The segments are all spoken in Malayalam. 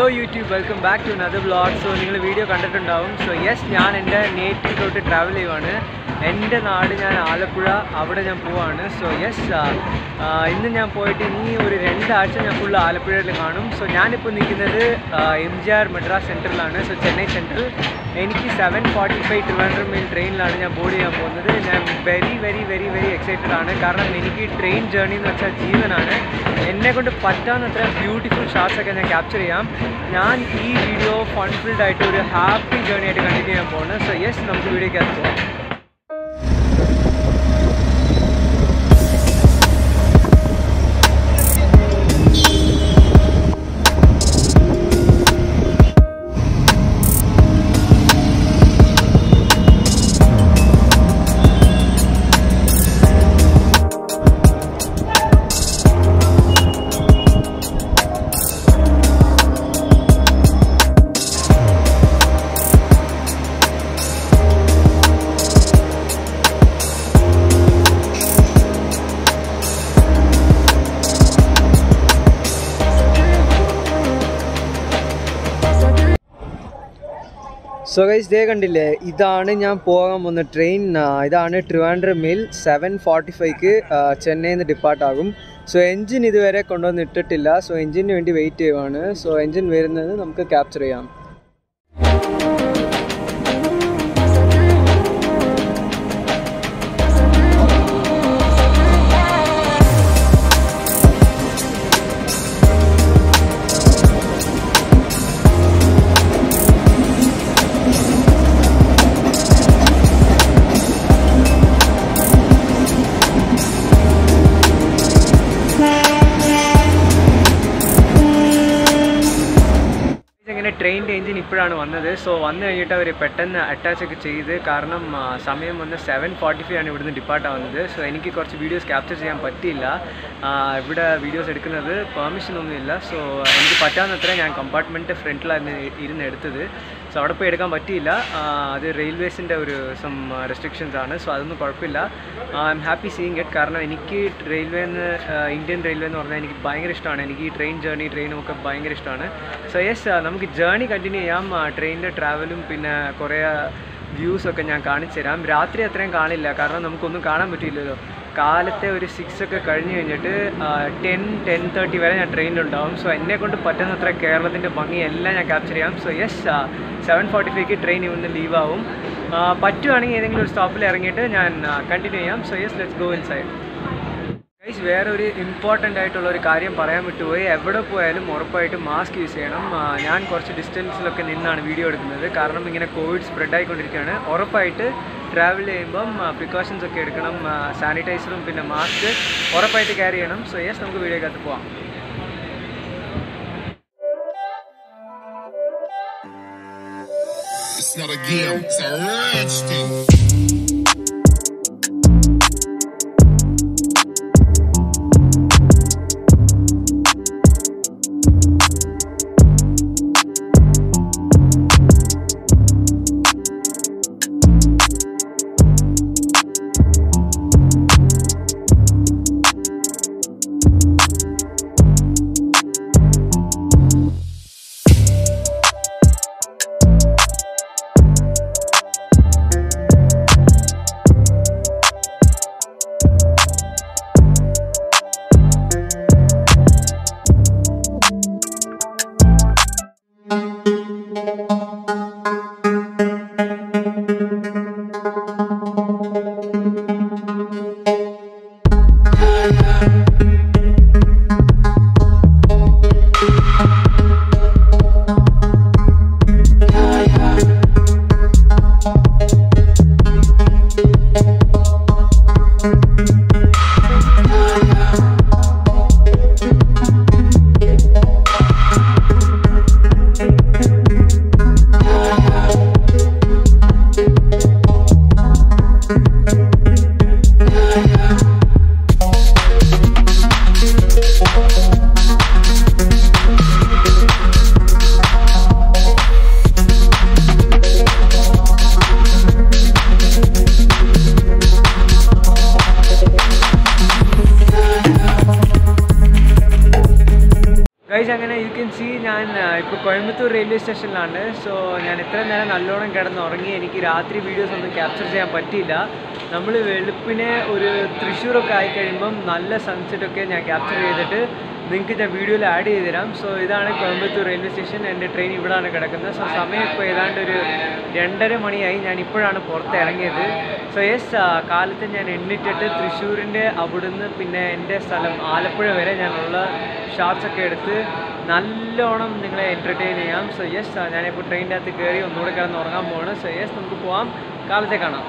YouTube welcome back to another vlog so നിങ്ങൾ വീഡിയോ കണ്ടിട്ടുണ്ടാവും സോ യെസ് ഞാൻ എൻ്റെ നേറ്റീവിലോട്ട് ട്രാവൽ ചെയ്യുവാണ് എൻ്റെ നാട് ഞാൻ ആലപ്പുഴ അവിടെ ഞാൻ പോവാണ് സോ യെസ് ഇന്ന് ഞാൻ പോയിട്ട് ഇനി ഒരു രണ്ടാഴ്ച ഞാൻ ഫുൾ ആലപ്പുഴയിൽ കാണും സോ ഞാനിപ്പോൾ നിൽക്കുന്നത് എം ജി ആർ മദ്രാസ് സെൻറ്ററിലാണ് സോ ചെന്നൈ സെൻട്രൽ എനിക്ക് seven forty five Trivandrum mail ട്രെയിനിലാണ് ഞാൻ ബോർഡ് ചെയ്യാൻ പോകുന്നത് ഞാൻ very very very very excited ആണ് കാരണം എനിക്ക് ട്രെയിൻ ജേർണി എന്ന് വെച്ചാൽ ജീവനാണ് എന്നെ കൊണ്ട് പറ്റാവുന്നത്ര ബ്യൂട്ടിഫുൾ ഷോട്ട്സ് ഒക്കെ ഞാൻ ക്യാപ്ചർ ചെയ്യാം ഞാൻ ഈ വീഡിയോ ഫൺഫിൽഡ് ആയിട്ട് ഒരു ഹാപ്പി ജേർണി ആയിട്ട് കണ്ടിന്യൂ ചെയ്യാൻ പോകുന്നത് സോ യെസ് നമുക്ക് വീഡിയോയ്ക്കകത്ത് പോകാം സോ ഗൈസ് ദേ കണ്ടില്ലേ ഇതാണ് ഞാൻ പോകാൻ പോകുന്ന ട്രെയിൻ ഇതാണ് ട്രിവാൻഡ്രം മിൽ സെവൻ ഫോർട്ടി ഫൈവ്ക്ക് ചെന്നൈയിൽ നിന്ന് ഡിപ്പാർട്ട് ആകും സോ എൻജിൻ ഇതുവരെ കൊണ്ടുവന്ന് ഇട്ടിട്ടില്ല സോ എൻജിന് വേണ്ടി വെയിറ്റ് ചെയ്യുവാണ് സോ എൻജിൻ വരുന്നത് നമുക്ക് ക്യാപ്ചർ ചെയ്യാം ഇങ്ങനെ ട്രെയിനിൻ്റെ എഞ്ചിൻ ഇപ്പോഴാണ് വന്നത് സോ വന്നു കഴിഞ്ഞിട്ട് അവർ പെട്ടെന്ന് അറ്റാച്ച് ഒക്കെ ചെയ്ത് കാരണം ആ, സമയം വന്ന് സെവൻ ഫോർട്ടി ഫൈവ് ആണ് ഇവിടുന്ന് ഡിപ്പാർട്ട് ആവുന്നത് സോ എനിക്ക് കുറച്ച് വീഡിയോസ് ക്യാപ്ചർ ചെയ്യാൻ പറ്റിയില്ല ആ, ഇവിടെ വീഡിയോസ് എടുക്കുന്നത് പെർമിഷൻ ഒന്നുമില്ല സോ എനിക്ക് പറ്റാവുന്നത്ര ഞാൻ കമ്പാർട്ട്മെൻറ്റ് ഫ്രണ്ടിലായിരുന്നു ഇരുന്ന് എടുത്തത് സോ അവിടെ പോയി എടുക്കാൻ പറ്റിയില്ല ആ, അത് റെയിൽവേസിൻ്റെ ഒരു സം റെസ്ട്രിക്ഷൻസ് ആണ് സോ അതൊന്നും കുഴപ്പമില്ല I'm happy seeing it കാരണം എനിക്ക് റെയിൽവേ എന്ന് ഇന്ത്യൻ റെയിൽവേ എന്ന് പറഞ്ഞാൽ എനിക്ക് ഭയങ്കര ഇഷ്ടമാണ് എനിക്ക് ഈ ട്രെയിൻ ജേർണി ട്രെയിനും ഒക്കെ ഭയങ്കര ഇഷ്ടമാണ് സോ യെസ് നമുക്ക് ജേർണി കണ്ടിന്യൂ ചെയ്യാം ട്രെയിനിൻ്റെ ട്രാവലും പിന്നെ കുറേ വ്യൂസ് ഒക്കെ ഞാൻ കാണിച്ചു തരാം രാത്രി അത്രയും കാണില്ല കാരണം നമുക്കൊന്നും കാണാൻ പറ്റില്ലല്ലോ കാലത്തെ ഒരു സിക്സ് ഒക്കെ കഴിഞ്ഞ് കഴിഞ്ഞിട്ട് ടെൻ ടെൻ തേർട്ടി വരെ ഞാൻ ട്രെയിനിലുണ്ടാവും സോ എന്നെ കൊണ്ട് പറ്റുന്നത്ര കേരളത്തിൻ്റെ ഭംഗി എല്ലാം ഞാൻ ക്യാപ്ചർ ചെയ്യാം സോ യെസ് സെവൻ ഫോർട്ടി ഫൈവ്ക്ക് ട്രെയിൻ ഇവിടുന്ന് ലീവാവും പറ്റുവാണെങ്കിൽ ഏതെങ്കിലും ഒരു സ്റ്റോപ്പിൽ ഇറങ്ങിയിട്ട് ഞാൻ കണ്ടിന്യൂ ചെയ്യാം so yes let's go inside guys വേറെ ഒരു ഇമ്പോർട്ടൻ്റ് ആയിട്ടുള്ള ഒരു കാര്യം പറയാൻ വിട്ടുപോയി എവിടെ പോയാലും ഉറപ്പായിട്ടും മാസ്ക് യൂസ് ചെയ്യണം ആ, ഞാൻ കുറച്ച് ഡിസ്റ്റൻസിലൊക്കെ നിന്നാണ് വീഡിയോ എടുക്കുന്നത് കാരണം ഇങ്ങനെ കോവിഡ് സ്പ്രെഡ് ആയിക്കൊണ്ടിരിക്കുകയാണ് ഉറപ്പായിട്ട് ട്രാവൽ ചെയ്യുമ്പം പ്രിക്കോഷൻസ് ഒക്കെ എടുക്കണം സാനിറ്റൈസറും പിന്നെ മാസ്ക് ഉറപ്പായിട്ട് ക്യാരി ചെയ്യണം സോ യെസ് നമുക്ക് വീഡിയോക്കകത്ത് പോവാം It's not a game, it's a rich thing. ഞാൻ ഇപ്പോൾ കോയമ്പത്തൂർ റെയിൽവേ സ്റ്റേഷനിലാണ് സോ ഞാൻ ഇത്രയും നേരം നല്ലോണം കിടന്ന് ഉറങ്ങി എനിക്ക് രാത്രി വീഡിയോസ് ഒന്നും ക്യാപ്ചർ ചെയ്യാൻ പറ്റിയില്ല നമ്മൾ വെളുപ്പിനെ ഒരു തൃശ്ശൂരൊക്കെ ആയി കഴിയുമ്പം നല്ല സൺസെറ്റൊക്കെ ഞാൻ ക്യാപ്ചർ ചെയ്തിട്ട് നിങ്ങൾക്ക് ഞാൻ വീഡിയോയിൽ ആഡ് ചെയ്ത് തരാം സോ ഇതാണ് കോയമ്പത്തൂർ റെയിൽവേ സ്റ്റേഷൻ എൻ്റെ ട്രെയിൻ ഇവിടെയാണ് കിടക്കുന്നത് സോ സമയം ഇപ്പോൾ ഏതാണ്ട് ഒരു രണ്ടര മണിയായി ഞാൻ ഇപ്പോഴാണ് പുറത്ത് ഇറങ്ങിയത് സോ യെസ് കാലത്ത് ഞാൻ എണ്ണിട്ടിട്ട് തൃശ്ശൂരിൻ്റെ അവിടുന്ന് പിന്നെ എൻ്റെ സ്ഥലം ആലപ്പുഴ വരെ ഞാനുള്ള ഷോർട്സ് ഒക്കെ എടുത്ത് നല്ലോണം നിങ്ങളെ എൻ്റർടൈൻ ചെയ്യാം സോ യെസ് ഞാനിപ്പോൾ ട്രെയിനിൻ്റെ അകത്ത് കയറി ഒന്നുകൂടെ കിടന്ന് ഉറങ്ങാൻ പോവാണ് സോ യെസ് നമുക്ക് പോവാം കാലത്തെ കാണാം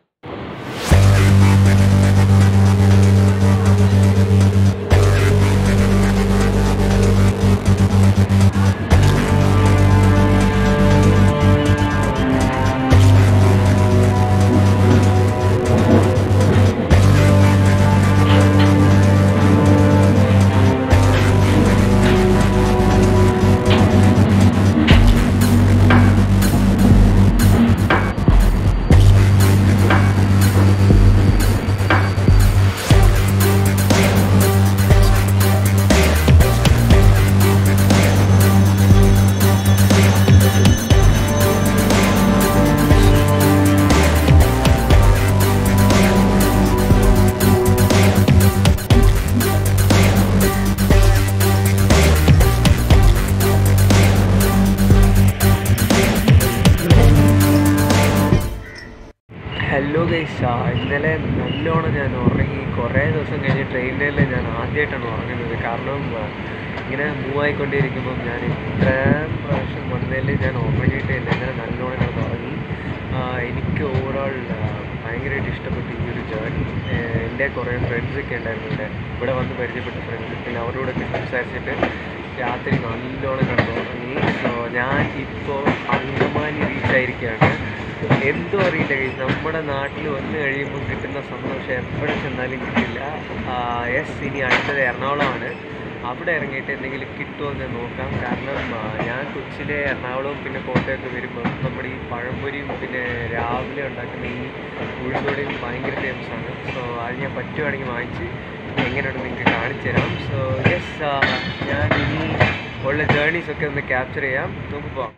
ഹലോ ഗൈസ് ഇന്നലെ നല്ലോണം ഞാൻ ഉറങ്ങി കുറേ ദിവസം കഴിഞ്ഞ് ട്രെയിനിൽ ഞാൻ ആദ്യമായിട്ടാണ് ഉറങ്ങുന്നത് കാരണം ആ, ഇങ്ങനെ മൂവ് ആയിക്കൊണ്ടിരിക്കുമ്പം ഞാൻ ഇത്രയും പ്രാവശ്യം വന്നതിൽ ഞാൻ ഉറങ്ങിയിട്ടേ ഇല്ല ഇന്നലെ നല്ലോണം കിടന്ന് ഉറങ്ങി ആ, എനിക്ക് ഓവറോൾ ഭയങ്കരമായിട്ട് ഇഷ്ടപ്പെട്ടു ഈ ഒരു ജേർണി എൻ്റെ കുറേ ഫ്രണ്ട്സൊക്കെ ഉണ്ടായിരുന്നു ഇവിടെ ഇവിടെ വന്ന് പരിചയപ്പെട്ട ഫ്രണ്ട്സ് പിന്നെ അവരോടൊക്കെ സംസാരിച്ചിട്ട് രാത്രി നല്ലോണം കിടന്ന് ഉറങ്ങി സോ ഞാൻ ഇപ്പോൾ അങ്കമാലി റീച്ച് ആയിരിക്കുകയാണ് എന്തോ അറിയില്ല guys. നമ്മുടെ നാട്ടിൽ വന്നു കഴിയുമ്പോൾ കിട്ടുന്ന സന്തോഷം എവിടെ ചെന്നാലും കിട്ടില്ല യെസ് ഇനി അടുത്തത് എറണാകുളമാണ് അവിടെ ഇറങ്ങിയിട്ട് എന്തെങ്കിലും കിട്ടുമോ എന്ന് നോക്കാം കാരണം ആ, ഞാൻ കൊച്ചിയിലെ എറണാകുളവും പിന്നെ കോട്ടയമൊക്കെ വരുമ്പോൾ നമ്മുടെ ഈ പഴംപൊരിയും പിന്നെ രാവിലെ ഉണ്ടാക്കുന്ന ഈ ഉഴുന്നോടെയും ഭയങ്കര ഫേമസ് ആണ് സോ അത് ഞാൻ പറ്റുവാണെങ്കിൽ വാങ്ങിച്ച് എങ്ങനെയുണ്ട് നിങ്ങൾക്ക് കാണിച്ചു തരാം സോ യെസ് ഞാൻ ഇനി ഉള്ള ജേർണീസ് ഒക്കെ ഒന്ന് ക്യാപ്ചർ ചെയ്യാം നമുക്ക് പോവാം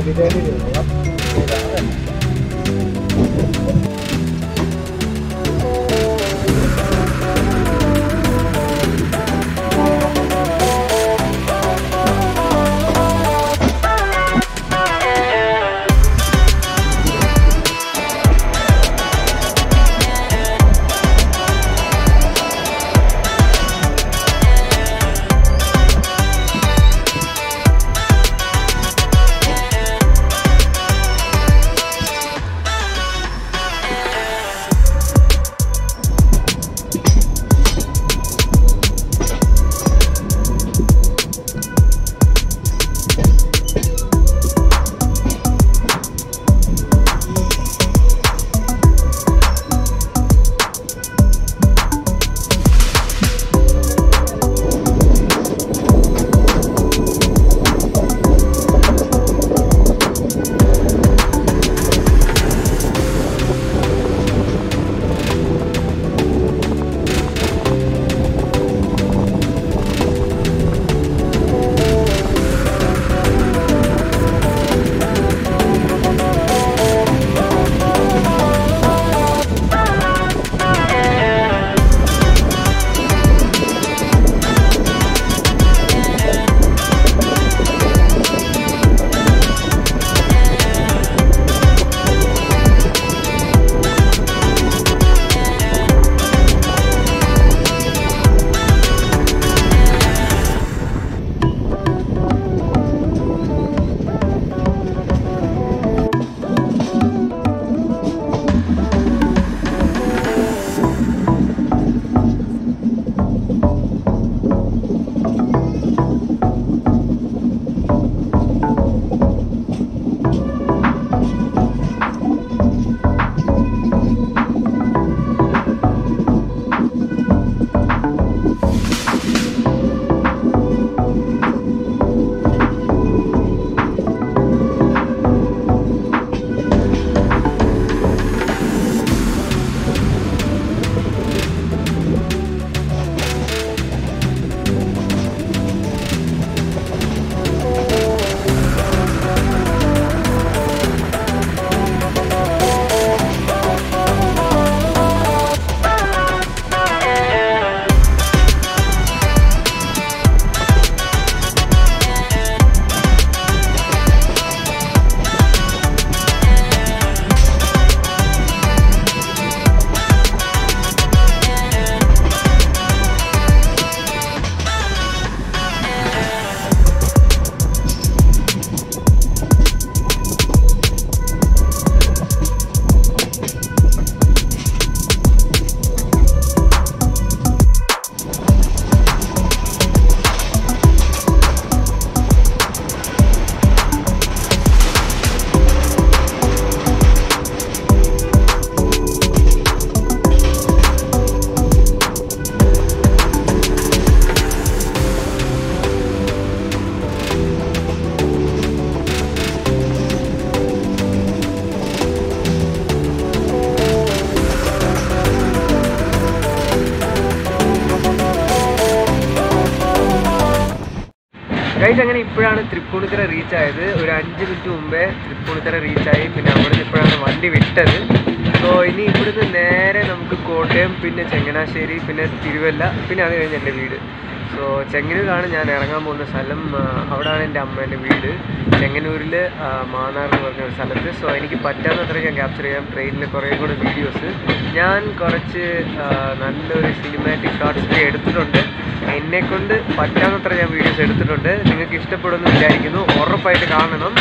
ഗൈസ് അങ്ങനെ ഇപ്പോഴാണ് തൃപ്പൂണിത്തറ റീച്ച് ആയത് ഒരു അഞ്ച് മിനിറ്റ് മുമ്പേ തൃപ്പൂണിത്തറ റീച്ച് ആയി പിന്നെ അവിടുന്ന് ഇപ്പോഴാണ് വണ്ടി വിട്ടത് സോ ഇനി ഇവിടുന്ന് നേരെ നമുക്ക് കോട്ടയം പിന്നെ ചങ്ങനാശ്ശേരി പിന്നെ തിരുവല്ല പിന്നെ അത് കഴിഞ്ഞ് എൻ്റെ വീട് സോ ചെങ്ങന്നൂരാണ് ഞാൻ ഇറങ്ങാൻ പോകുന്ന സ്ഥലം ആ, അവിടാണ് എൻ്റെ അമ്മേൻ്റെ വീട് ചെങ്ങന്നൂരിൽ മാന്നാർ എന്ന് പറഞ്ഞ ഒരു സ്ഥലത്ത് സോ എനിക്ക് പറ്റാവുന്നത്ര ഞാൻ ക്യാപ്ചർ ചെയ്യാം ട്രെയിനിൽ കുറേ കൂടെ വീഡിയോസ് ഞാൻ കുറച്ച് ആ, നല്ലൊരു സിനിമാറ്റിക് ഷോട്ട്സ് ഒക്കെ എടുത്തിട്ടുണ്ട് എന്നെ കൊണ്ട് പറ്റാവുന്നത്ര ഞാൻ വീഡിയോസ് എടുത്തിട്ടുണ്ട് നിങ്ങൾക്ക് ഇഷ്ടപ്പെടുമെന്ന് വിചാരിക്കുന്നു ഉറപ്പായിട്ട് കാണണം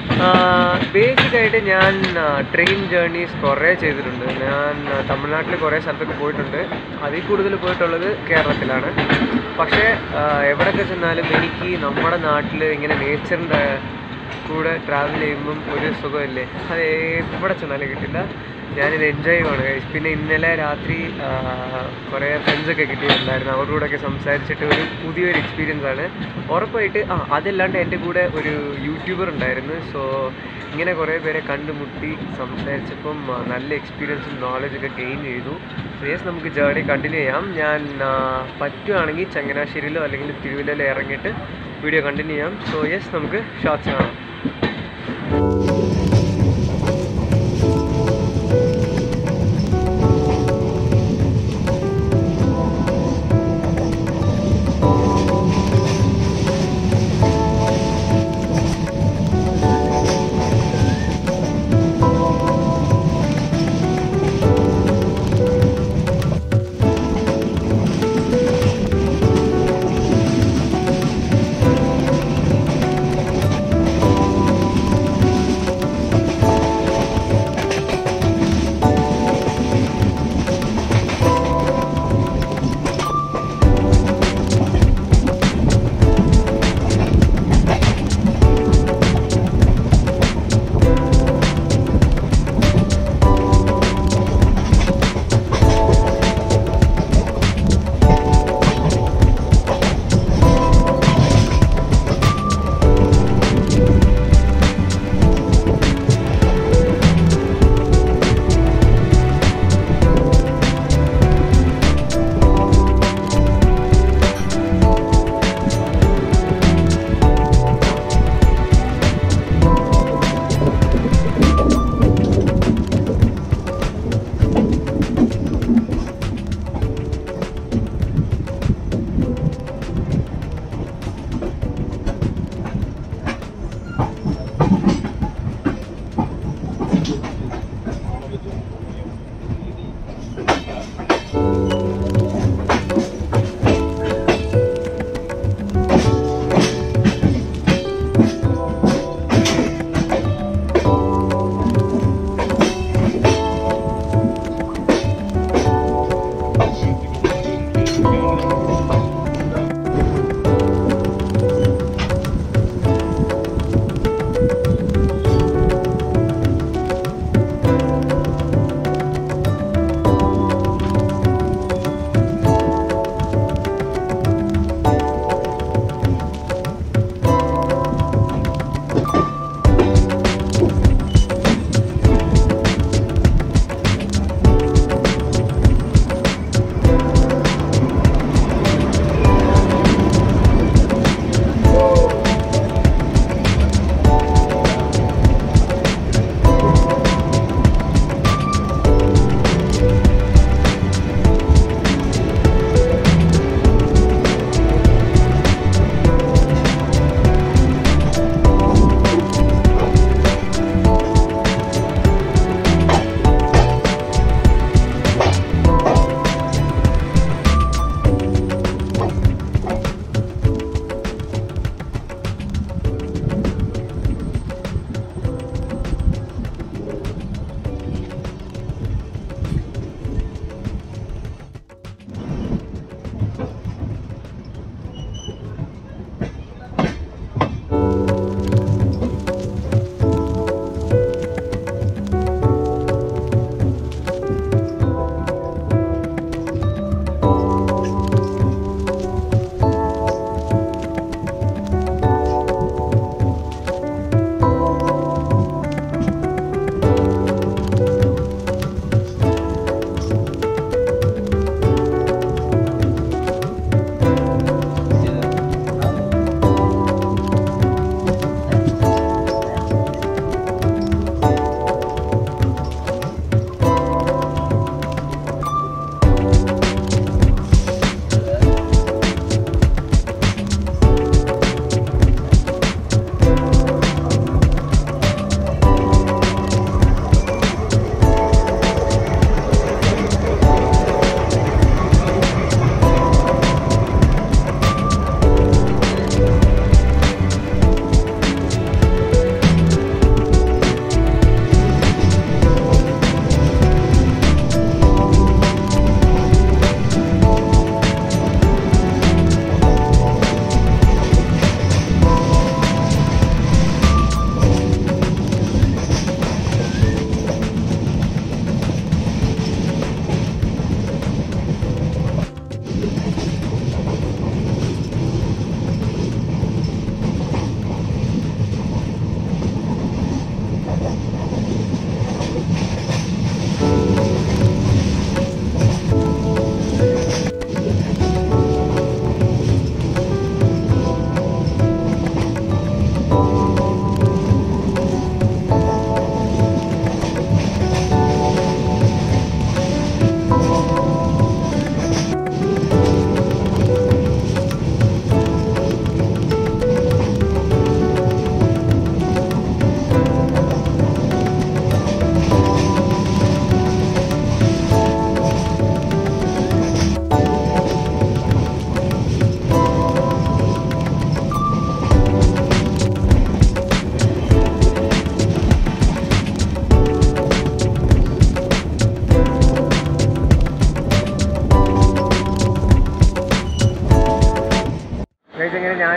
ബേസിക് ആയിട്ട് ഞാൻ ട്രെയിൻ ജേർണീസ് കുറേ ചെയ്തിട്ടുണ്ട് ഞാൻ ആ, തമിഴ്നാട്ടിൽ കുറേ സ്ഥലത്തൊക്കെ പോയിട്ടുണ്ട് അതിൽ കൂടുതൽ പോയിട്ടുള്ളത് കേരളത്തിലാണ് പക്ഷേ ആ, എവിടെയൊക്കെ ചെന്നാലും എനിക്ക് നമ്മുടെ നാട്ടിൽ ഇങ്ങനെ നേച്ചറിൻ്റെ കൂടെ ട്രാവൽ ചെയ്യുമ്പം ഒരു സുഖമില്ലേ അത് എവിടെ ചെന്നാലും കിട്ടില്ല ഞാനിത് എൻജോയ് ചെയ്യുവാണ് guys. പിന്നെ ഇന്നലെ രാത്രി ആ, കുറേ ഫ്രണ്ട്സൊക്കെ കിട്ടിയിട്ടുണ്ടായിരുന്നു അവരുടെ കൂടെയൊക്കെ സംസാരിച്ചിട്ട് ഒരു പുതിയൊരു എക്സ്പീരിയൻസ് ആണ് ഉറപ്പായിട്ട് ആ അതല്ലാണ്ട് എൻ്റെ കൂടെ ഒരു യൂട്യൂബർ ഉണ്ടായിരുന്നു സോ ഇങ്ങനെ കുറേ പേരെ കണ്ടുമുട്ടി സംസാരിച്ചപ്പം ആ, നല്ല എക്സ്പീരിയൻസും നോളജൊക്കെ ഗെയിൻ ചെയ്തു സോ യെസ് നമുക്ക് ജേർണി കണ്ടിന്യൂ ചെയ്യാം ഞാൻ ആ, പറ്റുവാണെങ്കിൽ ചങ്ങനാശ്ശേരിയിലോ അല്ലെങ്കിൽ തിരുവല്ലയിലോ ഇറങ്ങിയിട്ട് വീഡിയോ കണ്ടിന്യൂ ചെയ്യാം സോ യെസ് നമുക്ക് ഷോർട്സ് കാണാം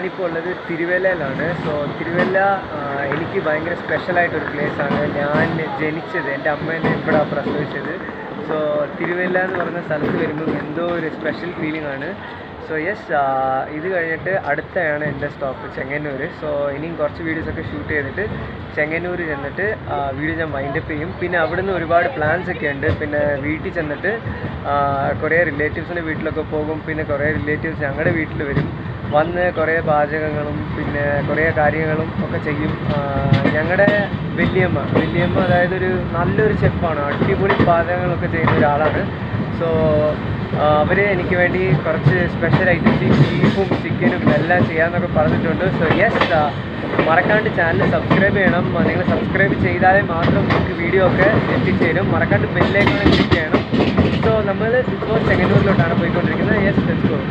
ഞാനിപ്പോൾ ഉള്ളത് തിരുവല്ലയിലാണ് സോ തിരുവല്ല ആ, എനിക്ക് ഭയങ്കര സ്പെഷ്യലായിട്ടൊരു പ്ലേസാണ് ഞാൻ ജനിച്ചത് എൻ്റെ അമ്മേനെ ഇവിടെ പ്രസവിച്ചത് സോ തിരുവല്ല എന്ന് പറയുന്ന സ്ഥലത്ത് വരുമ്പോൾ എന്തോ ഒരു സ്പെഷ്യൽ ഫീലിംഗ് ആണ് സോ യെസ് ഇത് കഴിഞ്ഞിട്ട് അടുത്താണ് എൻ്റെ സ്റ്റോപ്പ് ചെങ്ങന്നൂർ സോ ഇനിയും കുറച്ച് വീഡിയോസൊക്കെ ഷൂട്ട് ചെയ്തിട്ട് ചെങ്ങന്നൂർ ചെന്നിട്ട് വീഡിയോ ഞാൻ വൈൻഡപ്പ് ചെയ്യും പിന്നെ അവിടുന്ന് ഒരുപാട് പ്ലാൻസ് ഒക്കെ ഉണ്ട് പിന്നെ വീട്ടിൽ ചെന്നിട്ട് ആ, കുറേ റിലേറ്റീവ്സിൻ്റെ വീട്ടിലൊക്കെ പോകും പിന്നെ കുറേ റിലേറ്റീവ്സ് ഞങ്ങളുടെ വീട്ടിൽ വരും വന്ന് കുറേ പാചകങ്ങളും പിന്നെ കുറേ കാര്യങ്ങളും ഒക്കെ ചെയ്യും ഞങ്ങളുടെ വല്യമ്മ വല്യമ്മ അതായത് ഒരു നല്ലൊരു ഷെഫാണ് അടിപൊളി പാചകങ്ങളൊക്കെ ചെയ്യുന്ന ഒരാളാണ് സോ അവർ എനിക്ക് വേണ്ടി കുറച്ച് സ്പെഷ്യൽ ഐറ്റംസ് ബീഫും ചിക്കനും എല്ലാം ചെയ്യാമെന്നൊക്കെ പറഞ്ഞിട്ടുണ്ട് സോ യെസ് മറക്കാണ്ട് ചാനൽ സബ്സ്ക്രൈബ് ചെയ്യണം നിങ്ങൾ സബ്സ്ക്രൈബ് ചെയ്താലേ മാത്രം നിങ്ങൾക്ക് വീഡിയോ ഒക്കെ എത്തിച്ചേരും മറക്കാണ്ട് ബെല്ലേക്കാണ് ക്ലിക്ക് ചെയ്യണം സോ നമ്മൾ ഇപ്പോൾ ചെങ്ങന്നൂരിലോട്ടാണ് പോയിക്കൊണ്ടിരിക്കുന്നത് യെസ് ലെറ്റ്സ് ഗോ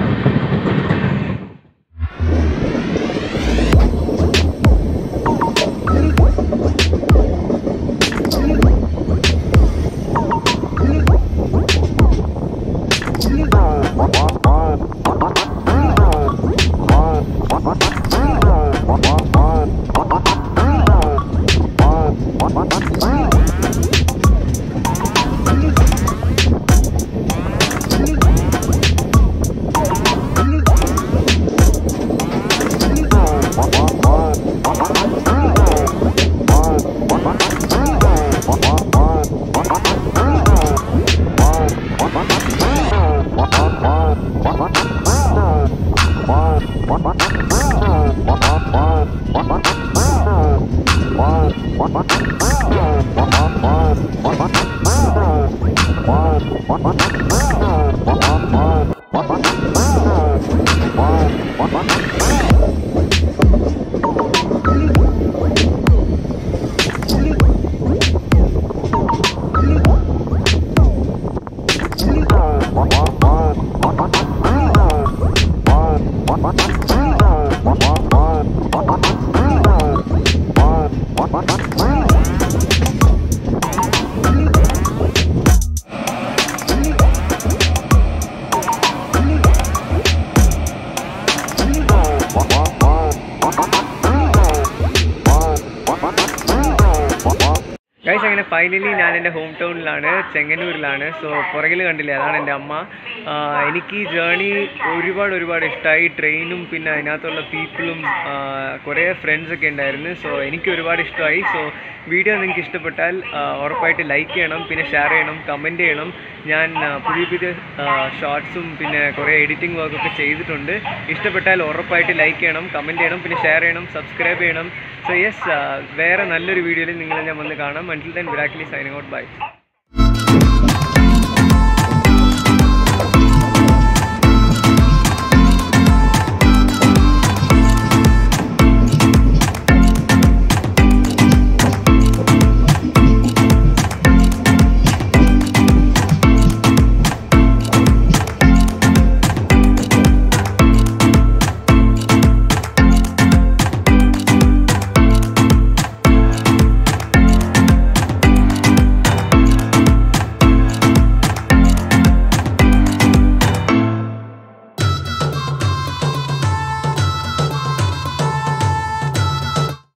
ഗൈസ് അങ്ങനെ ഫൈനലി ഞാൻ എൻ്റെ ഹോം ടൗണിലാണ് ചെങ്ങന്നൂരിലാണ് സോ പുറകിൽ കണ്ടില്ലേ അതാണ് എൻ്റെ അമ്മ ആ, എനിക്ക് ഈ ജേണി ഒരുപാട് ഒരുപാട് ഇഷ്ടമായി ട്രെയിനും പിന്നെ അതിനകത്തുള്ള പീപ്പിളും കുറേ ഫ്രണ്ട്സൊക്കെ ഉണ്ടായിരുന്നു സോ എനിക്ക് ഒരുപാട് ഇഷ്ടമായി സോ വീഡിയോ നിങ്ങൾക്ക് ഇഷ്ടപ്പെട്ടാൽ ആ, ഉറപ്പായിട്ട് ലൈക്ക് ചെയ്യണം പിന്നെ ഷെയർ ചെയ്യണം കമൻറ്റ് ചെയ്യണം ഞാൻ ആ, പുതിയ പുതിയ ഷോർട്സും പിന്നെ കുറേ എഡിറ്റിംഗ് വർക്കൊക്കെ ചെയ്തിട്ടുണ്ട് ഇഷ്ടപ്പെട്ടാൽ ഉറപ്പായിട്ട് ലൈക്ക് ചെയ്യണം കമൻറ്റ് ചെയ്യണം പിന്നെ ഷെയർ ചെയ്യണം സബ്സ്ക്രൈബ് ചെയ്യണം സോ യെസ് വേറെ നല്ലൊരു വീഡിയോയിൽ നിങ്ങളെ ഞാൻ വന്ന് കാണാം അൻറ്റിൽ ദെൻ വിരാക്കിലി സൈനിങ് ഔട്ട് ബൈ